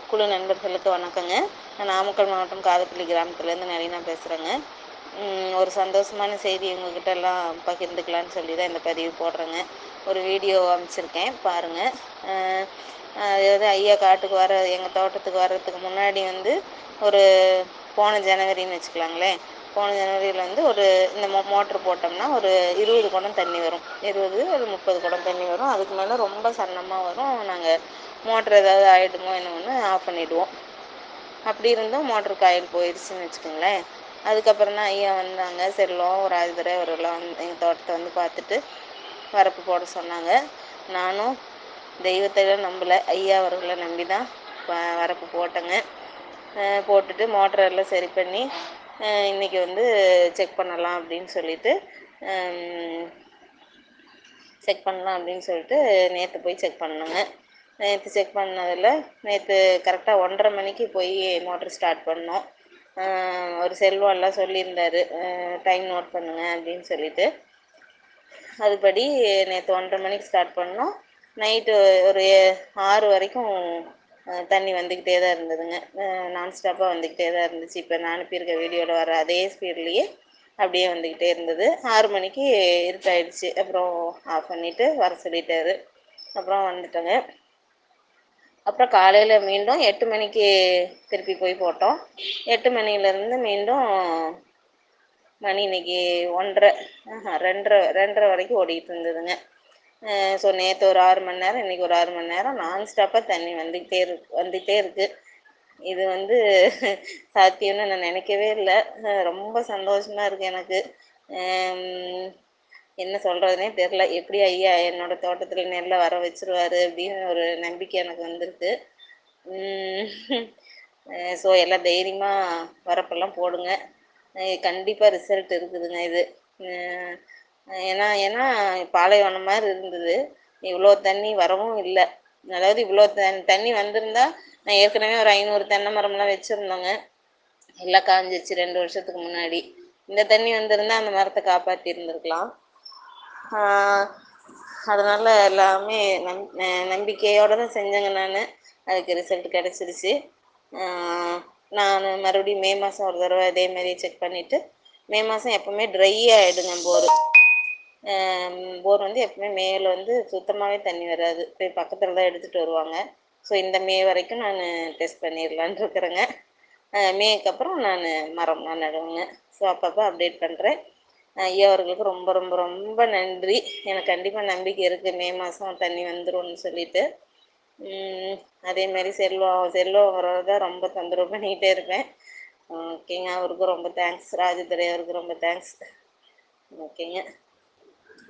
குழு நண்பர்களுக்கு வணக்கங்க நான் நாமக்கல் மாவட்டம் காதப்பள்ளி கிராமத்துலேருந்து நளினா பேசுகிறேங்க ஒரு சந்தோஷமான செய்தி உங்ககிட்ட எல்லாம் பகிர்ந்துக்கலான்னு சொல்லி தான் இந்த பதிவு போடுறேங்க ஒரு வீடியோ அனுப்பிச்சிருக்கேன் பாருங்கள் அதாவது ஐயா காட்டுக்கு வர எங்கள் தோட்டத்துக்கு வர்றதுக்கு முன்னாடி வந்து ஒரு போன ஜனவரின்னு வச்சுக்கலாங்களேன் போன ஜனவரியில் வந்து ஒரு இந்த மோ மோட்ரு போட்டோம்னா ஒரு இருபது குடம் தண்ணி வரும் இருபது ஒரு முப்பது குடம் தண்ணி வரும் அதுக்கு மேலே ரொம்ப சன்னமாக வரும் நாங்கள் மோட்ரு ஏதாவது ஆகிடுமோ என்னமோன்னு ஆஃப் பண்ணிவிடுவோம் அப்படி இருந்தும் மோட்ரு காயில் போயிடுச்சுன்னு வச்சுக்கோங்களேன் அதுக்கப்புறம் தான் ஐயா வந்தாங்க செல்லம் ஒரு ஆதிதுரை அவரெல்லாம் வந்து எங்கள் தோட்டத்தை வந்து பார்த்துட்டு வரப்பு போட சொன்னாங்க நானும் தெய்வத்தைலாம் நம்பலை ஐயா அவர்களை நம்பி தான் வ- வரப்பு போட்டேங்க அஹ் போட்டுட்டு மோட்டர் எல்லாம் சரி பண்ணி இன்றைக்கி வந்து செக் பண்ணலாம் அப்படின்னு சொல்லிட்டு செக் பண்ணலாம் அப்படின்னு சொல்லிட்டு நேற்று போய் செக் பண்ணோங்க நேற்று செக் பண்ணதில் நேற்று கரெக்டாக ஒன்றரை மணிக்கு போய் மோட்ரு ஸ்டார்ட் பண்ணோம் அஹ் ஒரு செல்வம் எல்லாம் சொல்லியிருந்தாரு டைம் நோட் பண்ணுங்க அப்படின்னு சொல்லிட்டு அதுபடி நேற்று ஒன்றரை மணிக்கு ஸ்டார்ட் பண்ணோம் நைட்டு ஒரு ஆறு வரைக்கும் அஹ், தண்ணி வந்துக்கிட்டே தான் இருந்ததுங்க நான் ஸ்டாப்பாக வந்துக்கிட்டே தான் இருந்துச்சு இப்போ நான் அனுப்பியிருக்க வீடியோவில் வர அதே ஸ்பீட்லேயே அப்படியே வந்துக்கிட்டே இருந்தது ஆறு மணிக்கு இருட்டாயிடுச்சு அப்புறம் ஆஃப் பண்ணிவிட்டு வர சொல்லிட்டாரு அப்புறம் வந்துட்டோங்க அப்புறம் காலையில் மீண்டும் எட்டு மணிக்கு திருப்பி போய் போட்டோம் எட்டு மணிலேருந்து மீண்டும் மணி இன்னைக்கு ஒன்றரை ஆஹா, ரெண்டரை ரெண்டரை வரைக்கும் ஓடிட்டு இருந்ததுங்க ஸோ நேற்று ஒரு ஆறு மணி நேரம் இன்னைக்கு ஒரு ஆறு மணி நேரம் நான் ஸ்டாப்பாக தண்ணி வந்துக்கிட்டே இருக்கு வந்துகிட்டே இருக்கு இது வந்து சாத்தியம்னு நான் நினைக்கவே இல்லை ரொம்ப சந்தோஷமா இருக்கு எனக்கு ஹம், என்ன சொல்கிறதுனே தெரில எப்படி ஐயா என்னோட தோட்டத்தில் நெல்லை வர வச்சிருவாரு அப்படின்னு ஒரு நம்பிக்கை எனக்கு வந்திருக்கு ஸோ எல்லாம் தைரியமாக வரப்பெல்லாம் போடுங்க கண்டிப்பாக ரிசல்ட் இருக்குதுங்க இது அஹ் ஏன்னா ஏன்னா பாலைவனம் மாதிரி இருந்தது இவ்வளோ தண்ணி வரவும் இல்லை அதாவது இவ்வளோ தண்ணி தண்ணி வந்திருந்தா நான் ஏற்கனவே ஒரு ஐநூறு தென்னை மரம்லாம் வச்சுருந்தோங்க எல்லாம் காஞ்சிச்சு ரெண்டு வருஷத்துக்கு முன்னாடி இந்த தண்ணி வந்திருந்தா அந்த மரத்தை காப்பாற்றி இருந்திருக்கலாம் அதனால் எல்லாமே நம் நம்பிக்கையோடு தான் செஞ்சேங்க நான் அதுக்கு ரிசல்ட் கிடச்சிருச்சு நான் மறுபடியும் மே மாதம் ஒரு தடவை இதே மாதிரி செக் பண்ணிவிட்டு மே மாதம் எப்போவுமே ட்ரை ஆகிடுங்க போர் போர் வந்து எப்பவுமே மேல வந்து சுத்தமாகவே தண்ணி வராது போய் பக்கத்தில் தான் எடுத்துகிட்டு வருவாங்க ஸோ இந்த மே வரைக்கும் நான் டெஸ்ட் பண்ணிடலான் இருக்கிறேங்க மேக்கு அப்புறம் நான் மரம் நான் நடுவேங்க ஸோ அப்பப்போ அப்டேட் பண்ணுறேன் ஐயா அவர்களுக்கு ரொம்ப ரொம்ப ரொம்ப நன்றி எனக்கு கண்டிப்பாக நம்பிக்கை இருக்குது மே மாதம் தண்ணி வந்துரும்னு சொல்லிட்டு உம், அதே மாதிரி செல்வம் செல்வம் அவரை தான் ரொம்ப தொந்தரவு பண்ணிக்கிட்டே இருப்பேன் ஓகேங்க அவருக்கும் ரொம்ப தேங்க்ஸ் ராஜதுரை அவருக்கு ரொம்ப தேங்க்ஸ் ஓகேங்க